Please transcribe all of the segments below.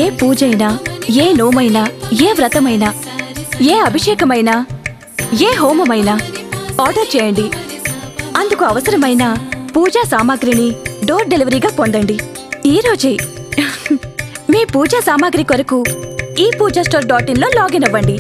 ఏ పూజైనా ఏ నోమైనా ఏ వ్రతమైనా ఏ అభిషేకమైనా ఏ హోమమైనా ఆర్డర్ చేయండి అందుకు అవసరమైన పూజా సామాగ్రిని డోర్ డెలివరీగా పొందండి ఈ రోజే మీ పూజా సామాగ్రి కొరకు ఈ పూజా స్టోర్ డాట్ ఇన్లో లాగిన్ అవ్వండి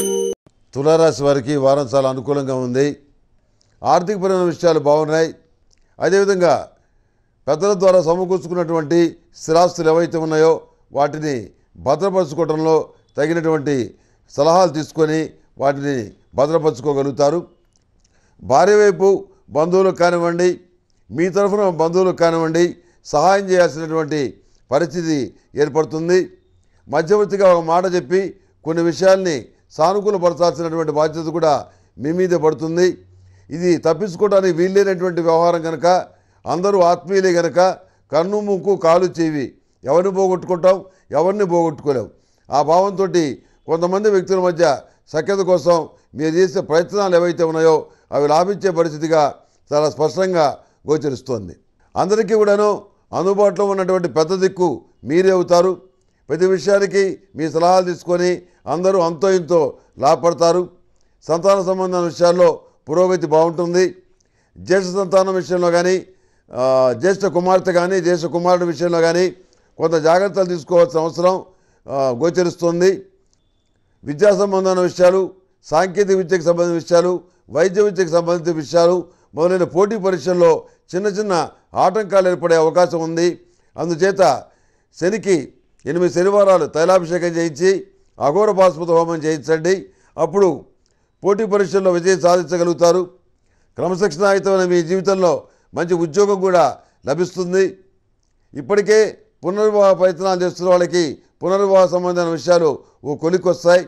తులారాశి వారికి ఈ వారం చాలా అనుకూలంగా ఉంది ఆర్థికపరమైన విషయాలు బాగున్నాయి అదేవిధంగా పెద్దల ద్వారా సమకూర్చుకున్నటువంటి స్థిరాస్తులు ఏవైతే ఉన్నాయో వాటిని భద్రపరచుకోవడంలో తగినటువంటి సలహాలు తీసుకొని వాటిని భద్రపరచుకోగలుగుతారు భార్య వైపు బంధువులకు కానివ్వండి మీ తరఫున బంధువులకు కానివ్వండి సహాయం చేయాల్సినటువంటి పరిస్థితి ఏర్పడుతుంది మధ్యవర్తిగా ఒక మాట చెప్పి కొన్ని విషయాల్ని సానుకూలపరచాల్సినటువంటి బాధ్యత కూడా మీ మీదే పడుతుంది ఇది తప్పించుకోవడానికి వీల్లేనటువంటి వ్యవహారం కనుక అందరూ ఆత్మీయులే కనుక కన్ను ముక్కు కాలు చెవి ఎవరిని పోగొట్టుకుంటాం ఎవరిని పోగొట్టుకోలేం ఆ భావంతో కొంతమంది వ్యక్తుల మధ్య సఖ్యత కోసం మీరు చేసే ప్రయత్నాలు ఏవైతే ఉన్నాయో అవి లాభించే పరిస్థితిగా చాలా స్పష్టంగా గోచరిస్తోంది అందరికీ కూడాను అందుబాటులో ఉన్నటువంటి పెద్ద దిక్కు మీరే అవుతారు ప్రతి విషయానికి మీ సలహాలు తీసుకొని అందరూ అంతో ఇంతో లాభపడతారు సంతాన సంబంధం విషయాల్లో పురోగతి బాగుంటుంది జ్యేష్ఠ సంతానం విషయంలో కానీ ఆ, జ్యేష్ఠ కుమార్తె కానీ జ్యేష్ఠ కుమారుడి విషయంలో కానీ కొంత జాగ్రత్తలు తీసుకోవాల్సిన అవసరం ఆ, గోచరిస్తుంది విద్యా సంబంధమైన విషయాలు సాంకేతిక విద్యకు సంబంధించిన విషయాలు వైద్య విద్యకు సంబంధించిన విషయాలు మొదలైన పోటీ పరీక్షల్లో చిన్న చిన్న ఆటంకాలు ఏర్పడే అవకాశం ఉంది అందుచేత శనికి ఎనిమిది శనివారాలు తైలాభిషేకం చేయించి అఘోర పాశుపత హోమం చేయించండి అప్పుడు పోటీ పరీక్షల్లో విజయం సాధించగలుగుతారు క్రమశిక్షణాయుతమైన మీ జీవితంలో మంచి ఉద్యోగం కూడా లభిస్తుంది ఇప్పటికే పునర్వివాహ ప్రయత్నాలు చేస్తున్న వాళ్ళకి పునర్వివాహ సంబంధమైన విషయాలు ఓ కొలికొస్తాయి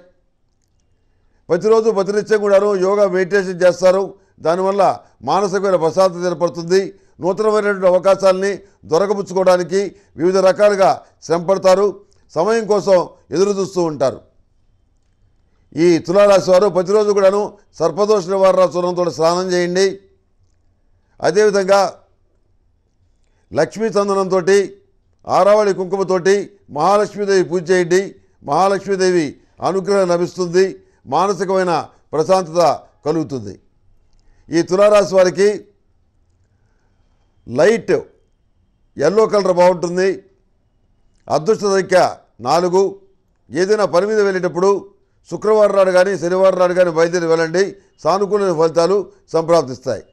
ప్రతిరోజు ప్రతినిత్యం కూడాను యోగా మెడిటేషన్ చేస్తారు దానివల్ల మానసికమైన ప్రశాంతత ఏర్పడుతుంది నూతనమైనటువంటి అవకాశాలని దొరకపుచ్చుకోవడానికి వివిధ రకాలుగా శ్రమపడతారు సమయం కోసం ఎదురు చూస్తూ ఉంటారు ఈ తులారాశి వారు ప్రతిరోజు కూడాను సర్పదోష నివారణ చూడంతో స్నానం చేయండి అదేవిధంగా లక్ష్మీ చందనంతో ఆరావళి కుంకుమతోటి మహాలక్ష్మీదేవి పూజ చేయండి మహాలక్ష్మీదేవి అనుగ్రహం లభిస్తుంది మానసికమైన ప్రశాంతత కలుగుతుంది ఈ తులారాశి వారికి లైట్ ఎల్లో కలర్ బాగుంటుంది అదృష్ట సంఖ్య నాలుగు ఏదైనా పని మీద వెళ్ళేటప్పుడు శుక్రవారం నాడు కానీ శనివారం నాడు కానీ బయలుదేరి వెళ్ళండి సానుకూల ఫలితాలు సంప్రాప్తిస్తాయి